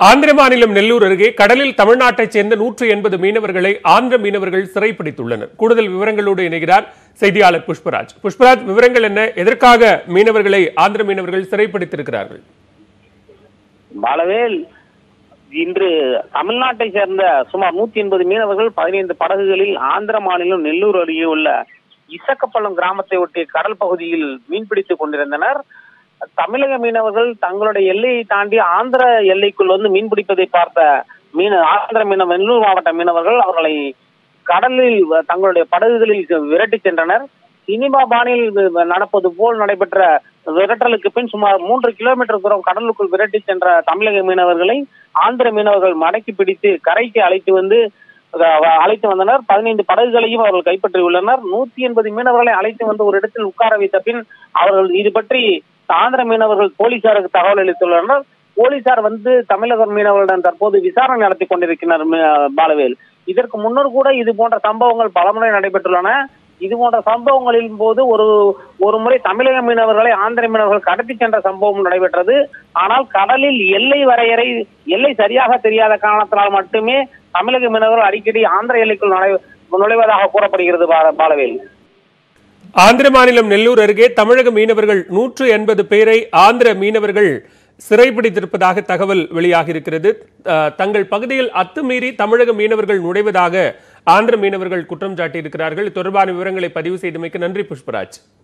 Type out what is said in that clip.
ஆந்திர மாநிலம் நெல்லூர் அருகே கடலில் தமிழ்நாட்டைச் சேர்ந்த நூற்று எண்பது மீனவர்களை ஆந்திர மீனவர்கள் சிறைப்பிடித்துள்ளனர் கூடுதல் விவரங்களோடு இணைகிறார் செய்தியாளர் புஷ்பராஜ் புஷ்பராஜ் விவரங்கள் என்ன எதற்காக மீனவர்களை ஆந்திர மீனவர்கள் சிறைப்பிடித்திருக்கிறார்கள் பாலவேல் இன்று தமிழ்நாட்டை சேர்ந்த சுமார் நூத்தி எண்பது மீனவர்கள் பதினைந்து படகுகளில் ஆந்திர மாநிலம் நெல்லூர் அருகே உள்ள இசக்கப்பள்ளம் கிராமத்தை ஒட்டிய கடல் பகுதியில் மீன்பிடித்துக் கொண்டிருந்தனர் தமிழக மீனவர்கள் தங்களுடைய எல்லையை தாண்டி ஆந்திர எல்லைக்குள் வந்து மீன்பிடிப்பதை பார்த்த மீன ஆந்திர மீனவ நெல்லூர் மாவட்ட மீனவர்கள் அவர்களை கடலில் வ- தங்களுடைய படகுகளில் விரட்டி சென்றனர் சினிமா பாணியில் நடப்பது போல் நடைபெற்ற விரட்டலுக்கு பின் சுமார் மூன்று கிலோமீட்டர் தூரம் கடலுக்குள் விரட்டி சென்ற தமிழக மீனவர்களை ஆந்திர மீனவர்கள் மடக்கி பிடித்து கரைக்கு அழைத்து வந்து அஹ், அழைத்து வந்தனர் பதினைந்து படகுகளையும் அவர்கள் கைப்பற்றியுள்ளனர் நூத்தி எண்பது மீனவர்களை அழைத்து வந்து ஒரு இடத்தில் உட்கார வைத்த பின் அவர்கள் இது பற்றி ஆந்திர மீனவர்கள் போலீசாருக்கு தகவல் அளித்துள்ளனர் போலீசார் வந்து தமிழக மீனவர்களிடம் தற்போது விசாரணை நடத்தி கொண்டிருக்கிறார் மீ- பாலவேல் இதற்கு முன்னர் கூட இது போன்ற சம்பவங்கள் பலமுறை நடைபெற்றுள்ளன இது போன்ற சம்பவங்களின் போது ஒரு ஒரு முறை தமிழக மீனவர்களை ஆந்திர மீனவர்கள் கடத்தி சென்ற சம்பவம் நடைபெற்றது ஆனால் கடலில் எல்லை வரையறை எல்லை சரியாக தெரியாத காரணத்தினால் மட்டுமே தமிழக மீனவர்கள் அடிக்கடி ஆந்திர எல்லைக்குள் நுழை நுழைவதாக கூறப்படுகிறது பால- பாலவேல் ஆந்திர மாநிலம் நெல்லூர் அருகே தமிழக மீனவர்கள் நூற்று எண்பது பேரை ஆந்திர மீனவர்கள் சிறைப்பிடித்திருப்பதாக தகவல் வெளியாகியிருக்கிறது அஹ், தங்கள் பகுதியில் அத்துமீறி தமிழக மீனவர்கள் நுழைவதாக ஆந்திர மீனவர்கள் குற்றம் சாட்டியிருக்கிறார்கள் இது தொடர்பான விவரங்களை பதிவு செய்தமைக்கு நன்றி புஷ்பராஜ்